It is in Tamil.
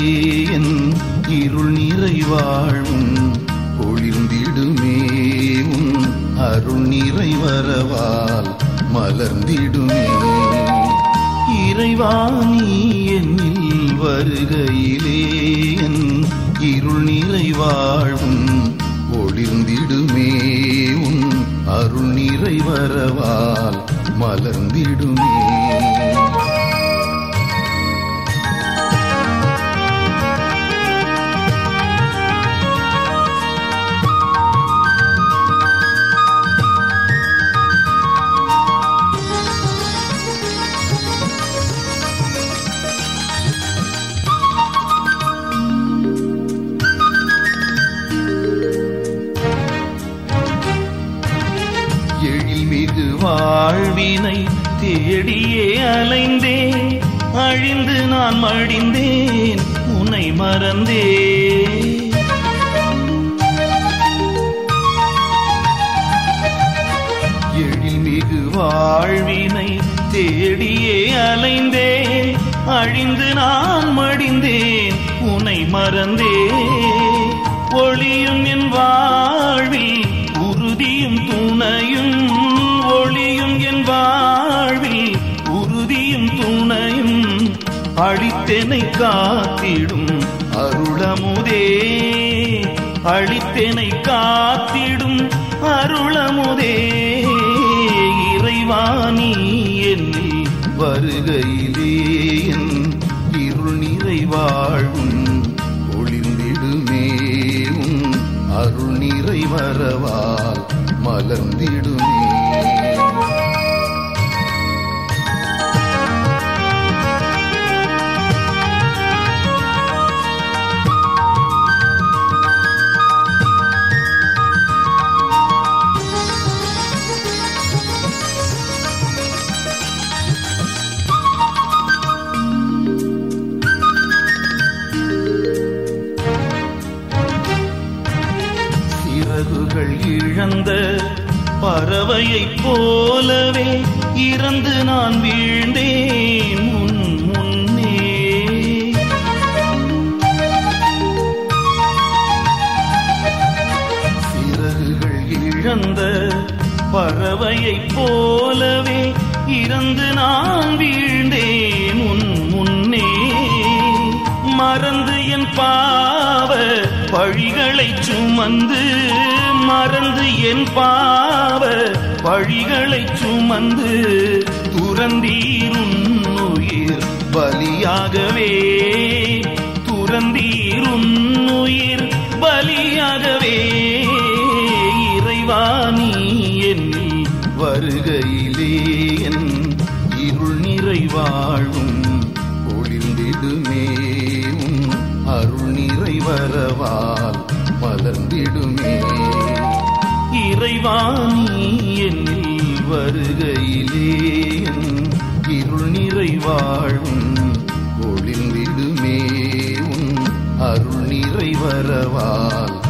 என் இருள் நிறைவாழ்வும் ஒளிர்ந்திடுமே உன் அருள் நிறைவரவால் மலர்ந்திடுமே இறைவா நீ என்னில் வருகையிலே என் இருள் நிறைவாழ்வும் ஒளிர்ந்திடுமே உன் அருள் நிறைவரவால் மலர்ந்திடுமே எழில்மிகு வாழ்வினை தேடியே அலைந்தேன் அழிந்து நான் மடிந்தேன் உன்னை மறந்தே எழில்மிகு வாழ்வினை தேடியே அலைந்தேன் அழிந்து நான் மடிந்தேன் உன்னை மறந்தே ஒளியும் என் வாழ்வில் உறுதியும் துணையும் ஒளியும் என் வாழ்வில் உறுதியும் துணையும் அழித்தெனை காத்திடும் அருளமுதே அழித்தெனை காத்திடும் அருளமுதே இறைவாணி என்னில் வருகையிலே என் இருள் நிறைவாழ்வும் ஒளிந்திடுமே உன் அருள் நிறைவரவால் மலர்ந்திடுமே சிறகுகள் இழந்த பறவையைப் போலவே இறந்து நான் வீழ்ந்தேன் உன் முன்னே சிறகுகள் இழந்த பறவையைப் போலவே இறந்து நான் வீழ்ந்தேன் உன் முன்னே மறந்து என் பாவ பழிகளை சுமந்து மறந்து என் பாவ பழிகளை சுமந்து துறந்தீரும் உயிர் பலியாகவே துறந்தீரும் உயிர் பலியாகவே இறைவாணி என்னில் வருகையிலே என் இருள் நிறைவாழும் ஒளிர்ந்திடுமே உன் அருள் நிறைவரவால் மலர்ந்திடுமே இறைவாணி என்னில் வருகையிலே என் இருள் நிறைவாழும் ஒளிர்ந்திடுமே உன் அருள் நிறைவரவால்